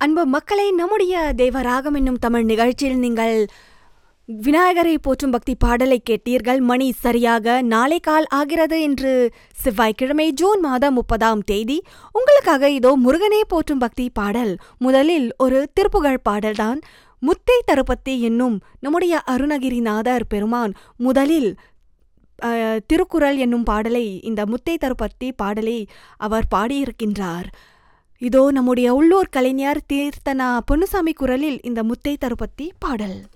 அன்பு மக்களை நம்முடைய தேவராகம் என்னும் தமிழ் நிகழ்ச்சியில் நீங்கள் விநாயகரை போற்றும் பக்தி பாடலை கேட்டீர்கள் மணி சரியாக நாளை கால் ஆகிறது என்று செவ்வாய்க்கிழமை ஜூன் மாதம் முப்பதாம் தேதி உங்களுக்காக இதோ முருகனே போற்றும் பக்தி பாடல் முதலில் ஒரு திருப்புகழ் பாடல்தான் முத்தை தருப்பத்தி என்னும் நம்முடைய அருணகிரிநாதர் பெருமான் முதலில் அஹ், திருக்குறள் என்னும் பாடலை இந்த முத்தை தருப்பத்தி பாடலை அவர் பாடியிருக்கின்றார் இதோ நம்முடைய உள்ளூர் கலைஞர் தீர்த்தனா பொன்னுசாமி குரலில் இந்த முத்தை தருப்பத்தி பாடல்